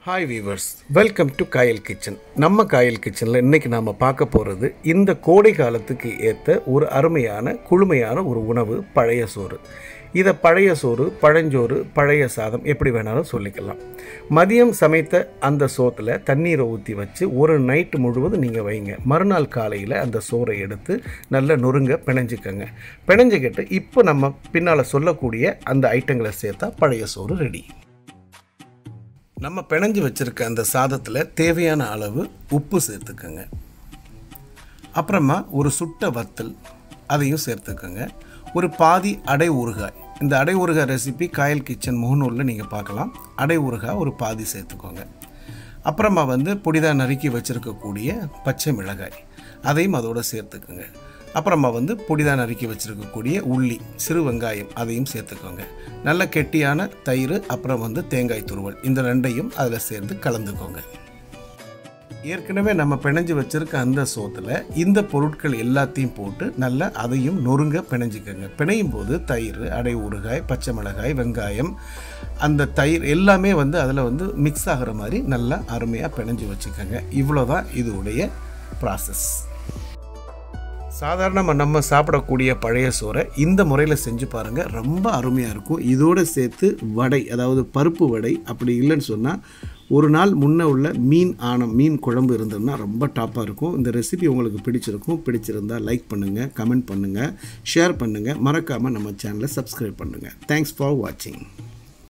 hi viewers welcome to Kayal kitchen நம்ம காயல் கிச்சனில் இன்றைக்கி நாம் பார்க்க போகிறது இந்த கோடை காலத்துக்கு ஏற்ற ஒரு அருமையான குளுமையான ஒரு உணவு பழைய சோறு இதை பழைய சோறு பழஞ்சோறு பழைய சாதம் எப்படி வேணாலும் சொல்லிக்கலாம் மதியம் சமைத்த அந்த சோத்தில் தண்ணீரை ஊற்றி வச்சு ஒரு நைட்டு முழுவதும் நீங்கள் வைங்க மறுநாள் காலையில் அந்த சோறை எடுத்து நல்ல நொறுங்க பிணைஞ்சிக்கங்க பிணைஞ்சிக்கிட்டு இப்போ நம்ம பின்னால் சொல்லக்கூடிய அந்த ஐட்டங்களை சேர்த்தா பழைய சோறு ரெடி நம்ம பிணைஞ்சு வச்சுருக்க அந்த சாதத்தில் தேவையான அளவு உப்பு சேர்த்துக்கோங்க அப்புறமா ஒரு சுட்ட வத்தல் அதையும் சேர்த்துக்கோங்க ஒரு பாதி அடை ஊறுகாய் இந்த அடை ஊறுகாய் ரெசிபி காயல் கிச்சன் முகநூலில் நீங்கள் பார்க்கலாம் அடை ஊறுகாய் ஒரு பாதி சேர்த்துக்கோங்க அப்புறமா வந்து பொடிதாக நறுக்கி வச்சுருக்கக்கூடிய பச்சை மிளகாய் அதையும் அதோடு சேர்த்துக்கோங்க அப்புறமா வந்து பொடிதாக நறுக்கி வச்சுருக்கக்கூடிய உள்ளி சிறு வெங்காயம் அதையும் சேர்த்துக்கோங்க நல்ல கெட்டியான தயிர் அப்புறம் வந்து தேங்காய் துருவல் இந்த ரெண்டையும் அதில் சேர்த்து கலந்துக்கோங்க ஏற்கனவே நம்ம பிணைஞ்சு வச்சுருக்க அந்த சோத்தில் இந்த பொருட்கள் எல்லாத்தையும் போட்டு நல்லா அதையும் நொறுங்க பிணைஞ்சிக்கோங்க பிணையும் போது தயிர் அடை ஊறுகாய் பச்சை மிளகாய் வெங்காயம் அந்த தயிர் எல்லாமே வந்து அதில் வந்து மிக்ஸ் ஆகிற மாதிரி நல்லா அருமையாக பிணைஞ்சு வச்சுக்கோங்க இவ்வளோ தான் இதோடைய ப்ராசஸ் சாதாரணமாக நம்ம சாப்பிடக்கூடிய பழைய சோறை இந்த முறையில் செஞ்சு பாருங்கள் ரொம்ப அருமையாக இருக்கும் இதோடு சேர்த்து வடை அதாவது பருப்பு வடை அப்படி இல்லைன்னு சொன்னால் ஒரு நாள் முன்னே உள்ள மீன் ஆனம் மீன் குழம்பு இருந்ததுன்னா ரொம்ப டாப்பாக இருக்கும் இந்த ரெசிபி உங்களுக்கு பிடிச்சிருக்கும் பிடிச்சிருந்தால் லைக் பண்ணுங்கள் கமெண்ட் பண்ணுங்கள் ஷேர் பண்ணுங்கள் மறக்காமல் நம்ம சேனலை சப்ஸ்கிரைப் பண்ணுங்கள் தேங்க்ஸ் ஃபார் வாட்சிங்